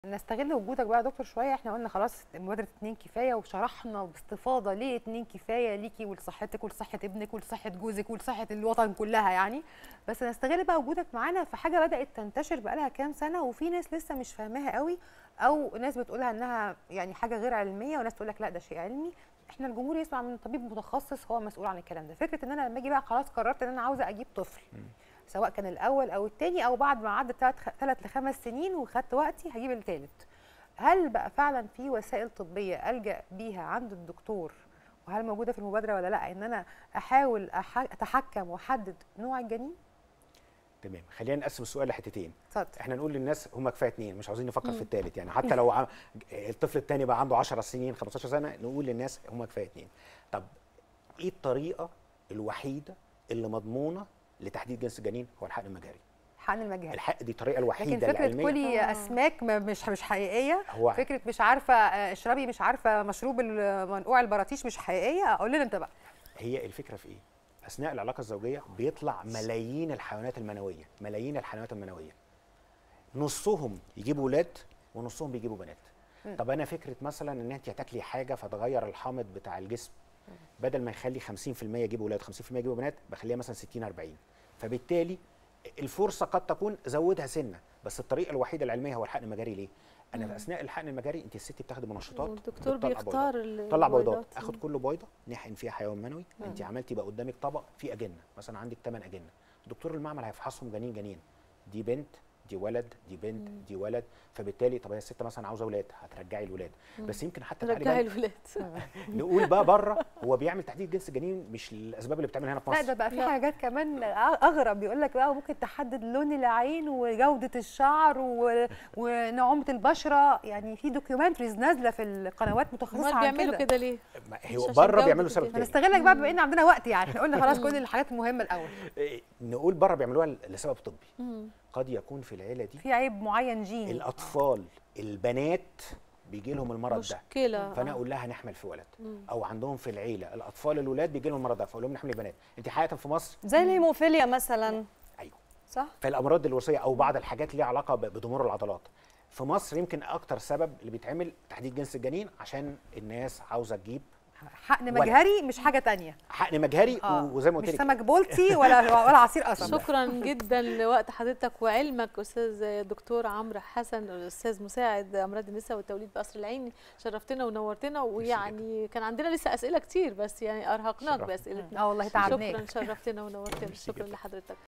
نستغل وجودك بقى يا دكتور شويه احنا قلنا خلاص مبادره اتنين كفايه وشرحنا باستفاضه ليه اتنين كفايه ليكي ولصحتك ولصحه ابنك ولصحه جوزك ولصحه الوطن كلها يعني بس نستغل بقى وجودك معانا في حاجه بدات تنتشر بقى لها كام سنه وفي ناس لسه مش فاهماها قوي او ناس بتقولها انها يعني حاجه غير علميه وناس تقول لك لا ده شيء علمي احنا الجمهور يسمع من طبيب متخصص هو مسؤول عن الكلام ده فكره ان انا لما اجي بقى خلاص قررت ان انا عاوزه اجيب طفل سواء كان الاول او الثاني او بعد ما عدت ثلاث لخمس سنين وخدت وقتي هجيب الثالث هل بقى فعلا في وسائل طبيه الجا بيها عند الدكتور وهل موجوده في المبادره ولا لا ان انا احاول أح- اتحكم واحدد نوع الجنين تمام خلينا نقسم السؤال لحتتين اتفضل احنا نقول للناس هم كفايه اتنين مش عاوزين نفكر في الثالث يعني حتى لو عم... الطفل الثاني بقى عنده 10 سنين 15 سنه نقول للناس هم كفايه اتنين طب ايه الطريقه الوحيده اللي مضمونه لتحديد جنس الجنين هو الحقن المجهري حقن المجهري الحق دي الطريقه لكن الوحيده فكره العلميه كلي اسماك ما- مش مش حقيقيه هو فكره مش عارفه آه، اشربي مش عارفه مشروب ال- منقوع البراطيش مش حقيقيه قول لنا انت بقى هي الفكره في ايه اثناء العلاقه الزوجيه بيطلع ملايين الحيوانات المنويه ملايين الحيوانات المنويه نصهم يجيبوا ولاد ونصهم بيجيبوا بنات طب انا فكره مثلا ان انت هتاكلي حاجه فتغير الحامض بتاع الجسم بدل ما يخلي 50% يجيبوا ولاد 50% يجيبوا بنات بخليها مثلا 60 40 فبالتالي الفرصه قد تكون زودها سنه بس الطريقه الوحيده العلميه هو الحقن المجاري ليه انا في اثناء الحقن المجاري انت الست بتاخدي منشطات والدكتور بتطلع بيختار بيضات. طلع بيضات البيضات. اخد كل بيضه نحقن فيها حيوان منوي انت عملتي بقى قدامك طبق فيه اجنه مثلا عندك 8 اجنه دكتور المعمل هيفحصهم جنين جنين دي بنت دي ولد دي بنت دي ولد فبالتالي طب هي الست مثلا عاوزه ولاد هترجعي الولاد بس يمكن حتى تعالي رجعي بقى الولاد نقول بقى بره هو بيعمل تحديد جنس الجنين مش الاسباب اللي بتعمل هنا في لا مصر ده بقى في لا. حاجات كمان اغرب بيقول لك بقى ممكن تحدد لون العين وجوده الشعر و... ونعومه البشره يعني في دوكيومنتريز نازله في القنوات متخصصه امال عن بيعملوا كده كده ليه؟ ما مش هو عشان بره جودة بيعملوا وكده. سبب تاني هنستغلك بقى بما ان عندنا وقت يعني احنا قلنا خلاص كل الحاجات المهمه الاول إيه، نقول بره بيعملوها لسبب طبي مم. قد يكون في العيله دي في عيب معين جيني الاطفال البنات بيجي لهم المرض ده مشكله فانا آه. اقول لها نحمل في ولد مم. او عندهم في العيله الاطفال الولاد بيجي لهم المرض ده فاقول لهم نحمل البنات انت حقيقه في مصر زي الهيموفيليا مثلا ايوه صح فالامراض الوراثيه او بعض الحاجات اللي ليها علاقه ب- بضمور العضلات في مصر يمكن اكتر سبب اللي بيتعمل تحديد جنس الجنين عشان الناس عاوزه تجيب حقن ولا. مجهري مش حاجه تانية حقن مجهري آه. وزي ما قلت مش لك سمك بولتي ولا ولا عصير قصب شكرا جدا لوقت حضرتك وعلمك استاذ دكتور عمرو حسن استاذ مساعد امراض النساء والتوليد بقصر العيني شرفتنا ونورتنا ويعني كان عندنا لسه اسئله كتير بس يعني ارهقناك شرفت. باسئلتنا اه والله تعبناك شكرا شرفتنا ونورتنا ميرسي شكرا جدا. لحضرتك